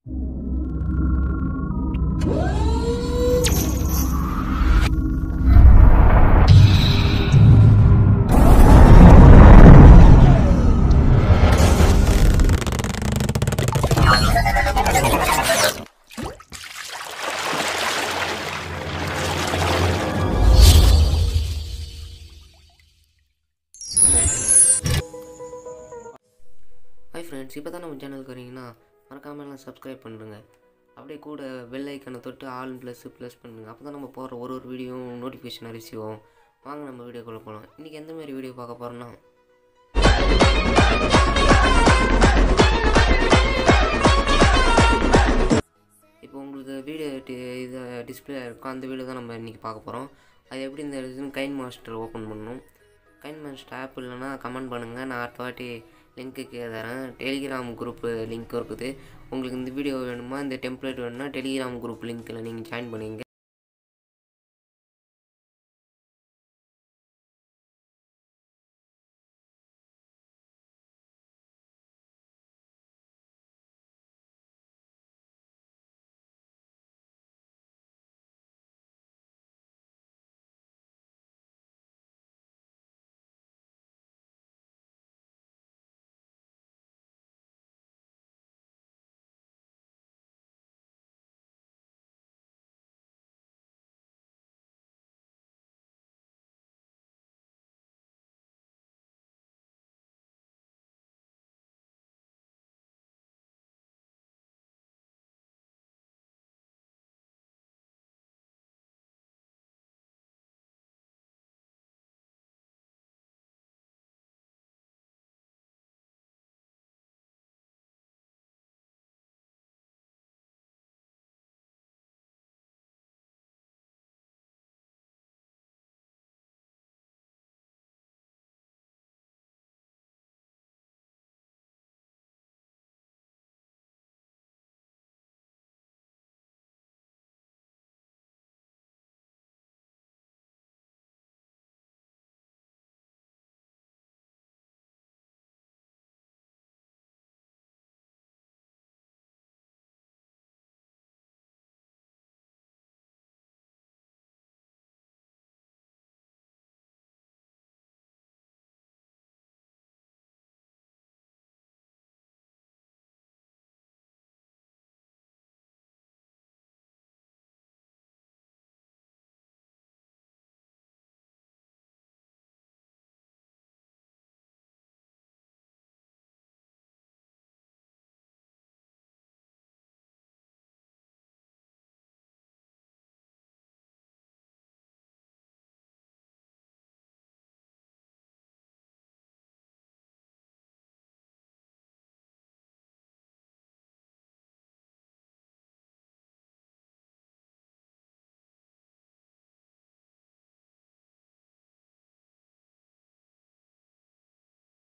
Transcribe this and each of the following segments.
hi friends இப்போ தான் நம்ம சேனலுக்கு வரீங்கன்னா மறக்காம எல்லாம் சப்ஸ்கிரைப் பண்ணுங்க அப்படியே கூட பெல் ஐக்கனை தொட்டு ஆல் ப்ளஸ் ப்ளஸ் பண்ணுங்க அப்போ தான் நம்ம போடுற ஒரு ஒரு வீடியோவும் நோட்டிஃபிகேஷன் ரிசீவ் ஆகும் வாங்க நம்ம வீடியோக்குள்ளே போகலாம் இன்றைக்கி எந்த மாதிரி வீடியோ பார்க்க போகிறோன்னா இப்போ உங்களுக்கு வீடியோ இது டிஸ்பிளே இருக்கும் அந்த வீடியோ தான் நம்ம இன்றைக்கி பார்க்க போகிறோம் அது எப்படி இந்த இதுன்னு கைன் மாஸ்டர் ஓப்பன் பண்ணணும் கைன் மாஸ்டர் ஆப் இல்லைன்னா கமெண்ட் பண்ணுங்கள் நான் அடுத்த வாட்டி லிங்க்கு கீழே தரேன் டெலிகிராம் குரூப் லிங்க் இருக்குது உங்களுக்கு இந்த வீடியோ வேணுமா இந்த டெம்ப்ளேட் வேணும்னா டெலிகிராம் குரூப் லிங்க்கில் நீங்கள் ஜாயின் பண்ணுவீங்க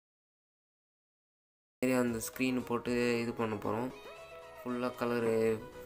சரி அந்த ஸ்க்ரீன் போட்டு இது பண்ண போகிறோம் ஃபுல்லாக கலரு